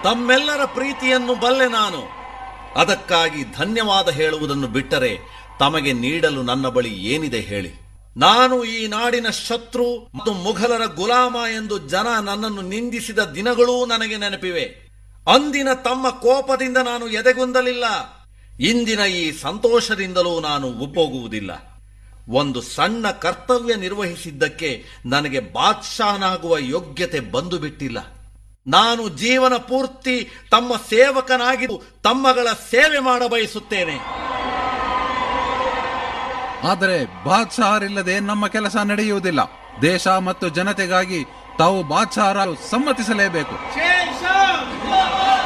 ತಮ್ಮೆಲ್ಲರ ಪ್ರೀತಿಯನ್ನು ಬಲ್ಲೆ ನಾನು ಅದಕ್ಕಾಗಿ ಧನ್ಯವಾದ ಹೇಳುವುದನ್ನು ಬಿಟ್ಟರೆ ತಮಗೆ ನೀಡಲು ನನ್ನ ಬಳಿ ಏನಿದೆ ಹೇಳಿ ನಾನು ಈ ನಾಡಿನ ಶತ್ರು ಮತ್ತು ಮುಘಲರ ಗುಲಾಮ ಎಂದು ಜನ ನನ್ನನ್ನು ನಿಂದಿಸಿದ ದಿನಗಳೂ ನನಗೆ ನೆನಪಿವೆ ಅಂದಿನ ತಮ್ಮ ಕೋಪದಿಂದ ನಾನು ಎದೆಗುಂದಲಿಲ್ಲ ಇಂದಿನ ಈ ಸಂತೋಷದಿಂದಲೂ ನಾನು ಉಪ್ಪೋಗುವುದಿಲ್ಲ ಒಂದು ಸಣ್ಣ ಕರ್ತವ್ಯ ನಿರ್ವಹಿಸಿದ್ದಕ್ಕೆ ನನಗೆ ಬಾದ್ಶಾಹನಾಗುವ ಯೋಗ್ಯತೆ ಬಂದು ಬಿಟ್ಟಿಲ್ಲ ನಾನು ಜೀವನ ಪೂರ್ತಿ ತಮ್ಮ ಸೇವಕನಾಗಿದ್ದು ತಮ್ಮಗಳ ಸೇವೆ ಮಾಡಬಯಸುತ್ತೇನೆ ಆದರೆ ಬಾದ್ಶಾಹರಿಲ್ಲದೆ ನಮ್ಮ ಕೆಲಸ ನಡೆಯುವುದಿಲ್ಲ ದೇಶ ಮತ್ತು ಜನತೆಗಾಗಿ ತಾವು ಬಾದ್ಶಾಹರ ಸಮ್ಮತಿಸಲೇಬೇಕು ಶೇಷ